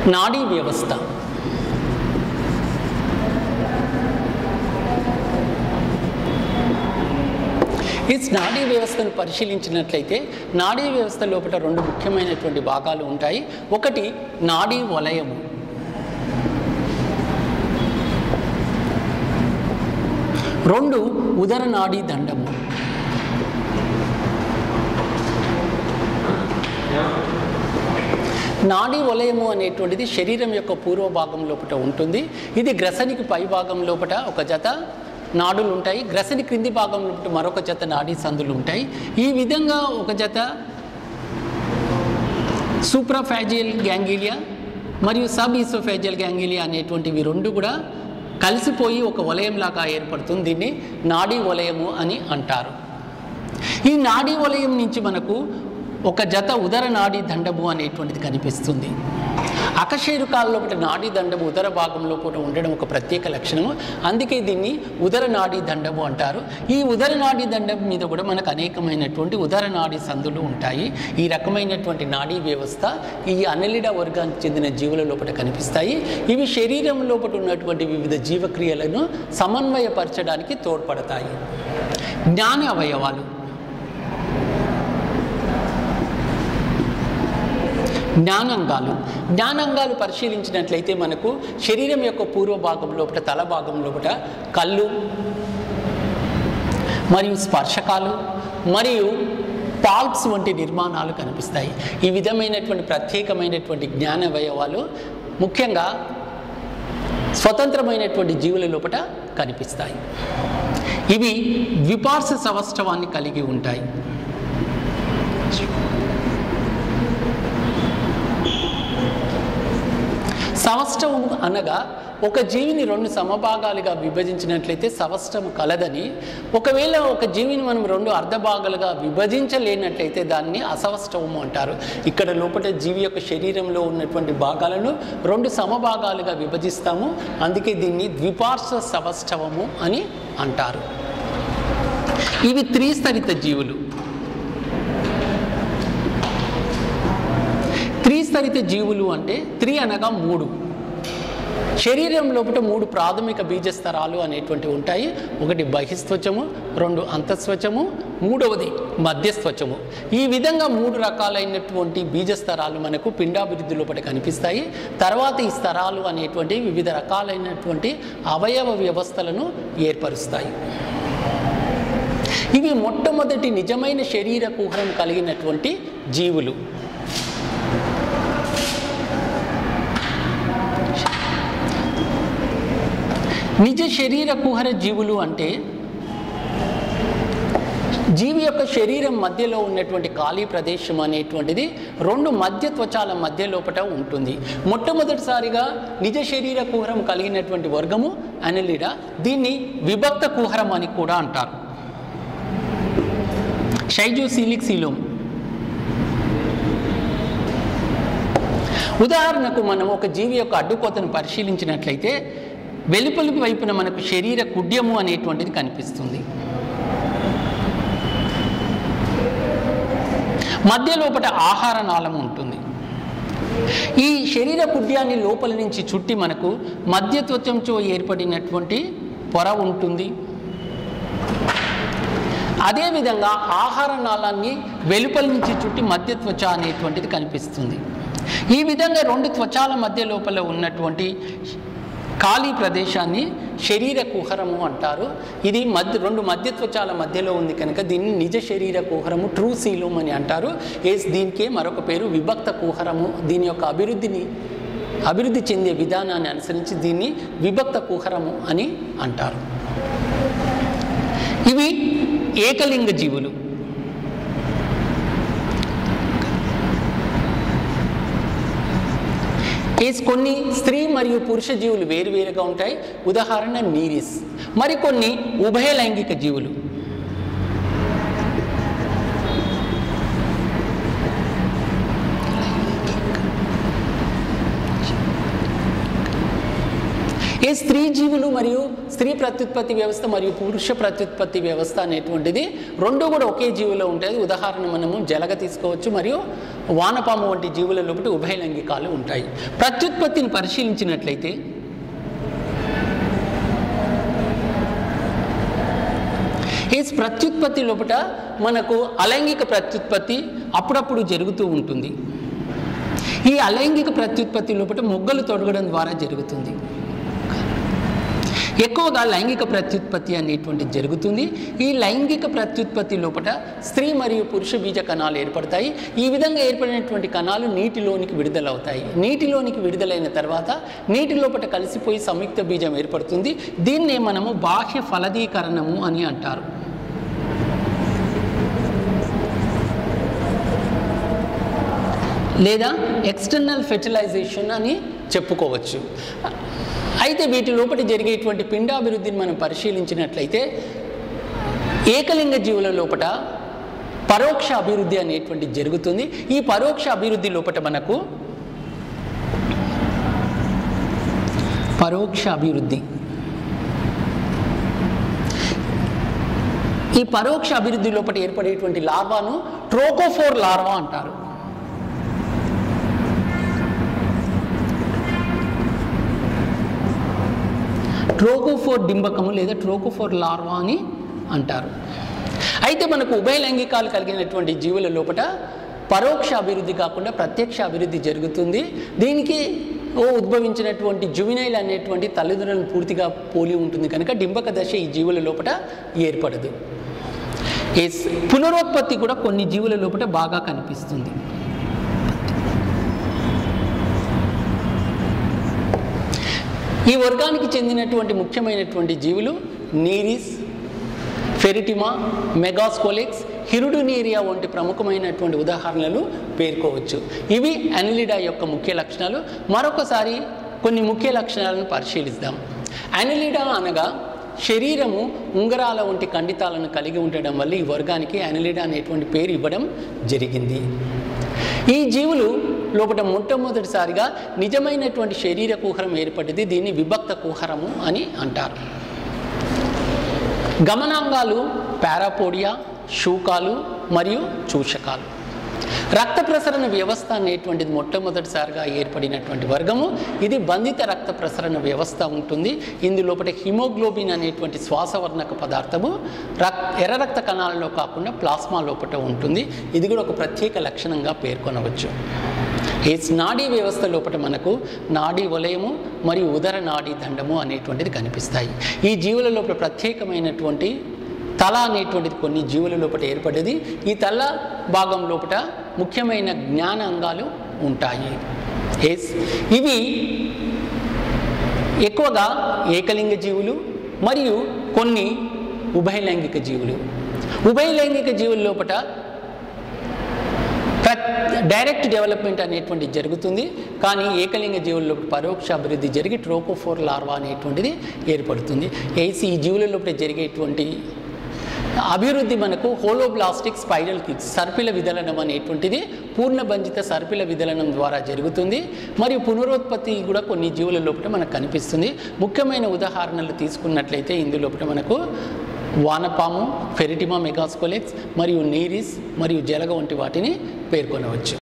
నాడీ వ్యవస్థ ఈ నాడీ వ్యవస్థను పరిశీలించినట్లయితే నాడీ వ్యవస్థ లోపల రెండు ముఖ్యమైనటువంటి భాగాలు ఉంటాయి ఒకటి నాడీ వలయము రెండు ఉదర నాడీ దండము నాడీ వలయము అనేటువంటిది శరీరం యొక్క పూర్వ భాగం లోపల ఉంటుంది ఇది గ్రసనికి పై భాగం లోపల ఒక జత నాడులు ఉంటాయి గ్రసని క్రింది భాగం లోపల మరొక జత నాడీ సందులు ఉంటాయి ఈ విధంగా ఒక జత సూప్రాఫాజియల్ గ్యాంగిలియా మరియు సబ్ ఈసోఫాజియల్ గ్యాంగిలియా అనేటువంటివి రెండు కూడా కలిసిపోయి ఒక వలయంలాగా ఏర్పడుతుంది దీన్ని నాడీ వలయము అని అంటారు ఈ నాడీ వలయం నుంచి మనకు ఒక జత ఉదర నాడీ దండము అనేటువంటిది కనిపిస్తుంది అకశేరుకాల లోపల నాడీ దండము ఉదర భాగంలో కూడా ఉండడం ఒక ప్రత్యేక లక్షణము అందుకే దీన్ని ఉదర నాడీ దండము అంటారు ఈ ఉదర నాడీ దండం మీద కూడా మనకు అనేకమైనటువంటి ఉదర నాడీ సందులు ఉంటాయి ఈ రకమైనటువంటి నాడీ వ్యవస్థ ఈ అనలిడ వర్గానికి చెందిన జీవుల లోపల కనిపిస్తాయి ఇవి శరీరం లోపల ఉన్నటువంటి వివిధ జీవక్రియలను సమన్వయపరచడానికి తోడ్పడతాయి జ్ఞాన అవయవాలు జ్ఞానాంగాలు జ్ఞానాంగాలు పరిశీలించినట్లయితే మనకు శరీరం యొక్క పూర్వ భాగం లోపల తల భాగం లోపల కళ్ళు మరియు స్పర్శకాలు మరియు పాల్ప్స్ వంటి నిర్మాణాలు కనిపిస్తాయి ఈ విధమైనటువంటి ప్రత్యేకమైనటువంటి జ్ఞాన అవయవాలు ముఖ్యంగా స్వతంత్రమైనటువంటి జీవుల లోపల కనిపిస్తాయి ఇవి ద్విపార్శ సవష్టవాన్ని కలిగి ఉంటాయి సవష్టము అనగా ఒక జీవిని రెండు సమభాగాలుగా విభజించినట్లయితే సవష్టము కలదని ఒకవేళ ఒక జీవిని మనం రెండు అర్ధభాగాలుగా విభజించలేనట్లయితే దాన్ని అసవష్టవము అంటారు ఇక్కడ లోపల జీవి యొక్క శరీరంలో ఉన్నటువంటి భాగాలను రెండు సమభాగాలుగా విభజిస్తాము అందుకే దీన్ని ద్విపార్శ్వ సవష్టవము అని అంటారు ఇవి త్రిస్తరిత జీవులు త్రిస్తరిత జీవులు అంటే త్రి అనగా మూడు శరీరం లోపల మూడు ప్రాథమిక బీజస్తరాలు అనేటువంటివి ఉంటాయి ఒకటి బహిస్త్వచము రెండు అంతఃస్వచము మూడవది మధ్యస్త్వచము ఈ విధంగా మూడు రకాలైనటువంటి బీజస్తరాలు మనకు పిండాభివృద్ధి లోపల కనిపిస్తాయి తర్వాత ఈ స్తరాలు అనేటువంటి వివిధ రకాలైనటువంటి అవయవ వ్యవస్థలను ఏర్పరుస్తాయి ఇవి మొట్టమొదటి నిజమైన శరీర కుహరం కలిగినటువంటి జీవులు నిజ శరీర కుహర జీవులు అంటే జీవి యొక్క శరీరం మధ్యలో ఉన్నటువంటి ఖాళీ ప్రదేశం అనేటువంటిది రెండు మధ్య త్వచాల మధ్య లోపల ఉంటుంది మొట్టమొదటిసారిగా నిజ శరీర కుహరం కలిగినటువంటి వర్గము అనలిడా దీన్ని విభక్త కుహరం అని కూడా అంటారు షైజోసీలిక్ సీలోమ్ ఉదాహరణకు మనం ఒక జీవి యొక్క అడ్డుకోతను పరిశీలించినట్లయితే వెలుపలి వైపున మనకు శరీర కుడ్యము అనేటువంటిది కనిపిస్తుంది మధ్య లోపల ఆహార నాళం ఉంటుంది ఈ శరీర కుడ్యాన్ని లోపల నుంచి చుట్టి మనకు మధ్య త్వచంతో ఏర్పడినటువంటి పొర ఉంటుంది అదేవిధంగా ఆహార నాళాన్ని వెలుపల నుంచి చుట్టి మధ్య త్వచ అనేటువంటిది కనిపిస్తుంది ఈ విధంగా రెండు త్వచాల మధ్య లోపల ఉన్నటువంటి ఖాళీ ప్రదేశాన్ని శరీర కుహరము అంటారు ఇది మధ్య రెండు మధ్య త్వచాల మధ్యలో ఉంది కనుక దీన్ని నిజ శరీర కుహరము ట్రూ సీలోమ్ అని అంటారు ఏస్ దీనికే మరొక పేరు విభక్త కుహరము దీని యొక్క అభివృద్ధిని అభివృద్ధి చెందే విధానాన్ని అనుసరించి దీన్ని విభక్త కుహరము అని అంటారు ఇవి ఏకలింగ జీవులు కేస్ కొన్ని స్త్రీ మరియు పురుష జీవులు వేరువేరుగా ఉంటాయి ఉదాహరణ నీరిస్ మరికొన్ని ఉభయ లైంగిక జీవులు ఈ స్త్రీ జీవులు మరియు స్త్రీ ప్రత్యుత్పత్తి వ్యవస్థ మరియు పురుష ప్రత్యుత్పత్తి వ్యవస్థ అనేటువంటిది రెండు కూడా ఒకే జీవిలో ఉంటాయి ఉదాహరణ మనము జలగ తీసుకోవచ్చు మరియు వానపాము వంటి జీవుల లోపల ఉభయ లైంగికాలు ఉంటాయి ప్రత్యుత్పత్తిని పరిశీలించినట్లయితే ఈ ప్రత్యుత్పత్తి లోపల మనకు అలైంగిక ప్రత్యుత్పత్తి అప్పుడప్పుడు జరుగుతూ ఉంటుంది ఈ అలైంగిక ప్రత్యుత్పత్తి లోపల మొగ్గలు తొడగడం ద్వారా జరుగుతుంది ఎక్కువగా లైంగిక ప్రత్యుత్పత్తి అనేటువంటిది జరుగుతుంది ఈ లైంగిక ప్రత్యుత్పత్తి లోపల స్త్రీ మరియు పురుష బీజ కణాలు ఏర్పడతాయి ఈ విధంగా ఏర్పడినటువంటి కణాలు నీటిలోనికి విడుదలవుతాయి నీటిలోనికి విడుదలైన తర్వాత నీటి లోపల కలిసిపోయి సంయుక్త బీజం ఏర్పడుతుంది దీన్నే మనము బాహ్య ఫలదీకరణము అని అంటారు లేదా ఎక్స్టర్నల్ ఫెర్టిలైజేషన్ అని చెప్పుకోవచ్చు అయితే వీటి లోపల జరిగేటువంటి పిండాభివృద్ధిని మనం పరిశీలించినట్లయితే ఏకలింగ జీవుల లోపల పరోక్ష అభివృద్ధి అనేటువంటి జరుగుతుంది ఈ పరోక్ష అభివృద్ధి లోపల మనకు పరోక్ష అభివృద్ధి ఈ పరోక్ష అభివృద్ధి లోపల ఏర్పడేటువంటి లార్వాను ట్రోకోఫోర్ లార్వా అంటారు ట్రోకోఫోర్ డింబకము లేదా ట్రోకోఫోర్ లార్వా అని అంటారు అయితే మనకు ఉభయ లైంగికాలు కలిగినటువంటి జీవుల లోపల పరోక్ష అభివృద్ధి కాకుండా ప్రత్యక్ష అభివృద్ధి జరుగుతుంది దీనికి ఓ ఉద్భవించినటువంటి జువినైల్ అనేటువంటి తల్లిదండ్రులను పూర్తిగా పోలి ఉంటుంది కనుక డింబక దశ ఈ జీవుల లోపల ఏర్పడదు ఎస్ పునరుత్పత్తి కూడా కొన్ని జీవుల లోపల బాగా కనిపిస్తుంది ఈ వర్గానికి చెందినటువంటి ముఖ్యమైనటువంటి జీవులు నీరిస్ ఫెరిటిమా మెగాస్కోలిక్స్ హిరుడునీరియా వంటి ప్రముఖమైనటువంటి ఉదాహరణలు పేర్కోవచ్చు ఇవి అనిలిడా యొక్క ముఖ్య లక్షణాలు మరొకసారి కొన్ని ముఖ్య లక్షణాలను పరిశీలిద్దాం అనిలిడా అనగా శరీరము ఉంగరాల వంటి ఖండితాలను కలిగి ఉండడం వల్ల ఈ వర్గానికి అనిలిడా అనేటువంటి పేరు ఇవ్వడం జరిగింది ఈ జీవులు లోపల మొట్టమొదటిసారిగా నిజమైనటువంటి శరీర కుహరం ఏర్పడింది దీన్ని విభక్త కుహరము అని అంటారు గమనాంగాలు పారాపోడియా శూకాలు మరియు చూషకాలు రక్త ప్రసరణ వ్యవస్థ అనేటువంటిది మొట్టమొదటిసారిగా ఏర్పడినటువంటి వర్గము ఇది బంధిత రక్త ప్రసరణ వ్యవస్థ ఉంటుంది ఇందులోపల హిమోగ్లోబిన్ అనేటువంటి శ్వాసవర్ణక పదార్థము రక్ ఎర్ర రక్త కణాలలో కాకుండా ప్లాస్మా లోపల ఉంటుంది ఇది కూడా ఒక ప్రత్యేక లక్షణంగా పేర్కొనవచ్చు ఈ నాడీ వ్యవస్థ లోపల మనకు నాడీ వలయము మరియు ఉదర నాడీ దండము అనేటువంటిది కనిపిస్తాయి ఈ జీవుల లోపల ప్రత్యేకమైనటువంటి తల అనేటువంటిది కొన్ని జీవుల లోపల ఏర్పడేది ఈ తల భాగం లోపల ముఖ్యమైన జ్ఞాన అంగాలు ఉంటాయి ఎస్ ఇవి ఎక్కువగా ఏకలింగ జీవులు మరియు కొన్ని ఉభయలైంగిక జీవులు ఉభయలైంగిక జీవుల లోపల డైరెక్ట్ డెవలప్మెంట్ అనేటువంటిది జరుగుతుంది కానీ ఏకలింగ జీవుల్లో పరోక్ష అభివృద్ధి జరిగి ట్రోకోఫోర్ లార్వా అనేటువంటిది ఏర్పడుతుంది ఏసి ఈ జీవుల లోపల జరిగేటువంటి అభివృద్ధి మనకు హోలోబ్లాస్టిక్ స్పైరల్ కిక్స్ సర్పిల విదలనం అనేటువంటిది పూర్ణబంధిత సర్పిల విదలనం ద్వారా జరుగుతుంది మరియు పునరుత్పత్తి కూడా కొన్ని జీవుల లోపల మనకు కనిపిస్తుంది ముఖ్యమైన ఉదాహరణలు తీసుకున్నట్లయితే ఇందులోపల మనకు వానపాము ఫెరిటిమా మెగాస్కోలెక్స్ మరియు నీరిస్ మరియు జలగ వంటి వాటిని పేర్కొనవచ్చు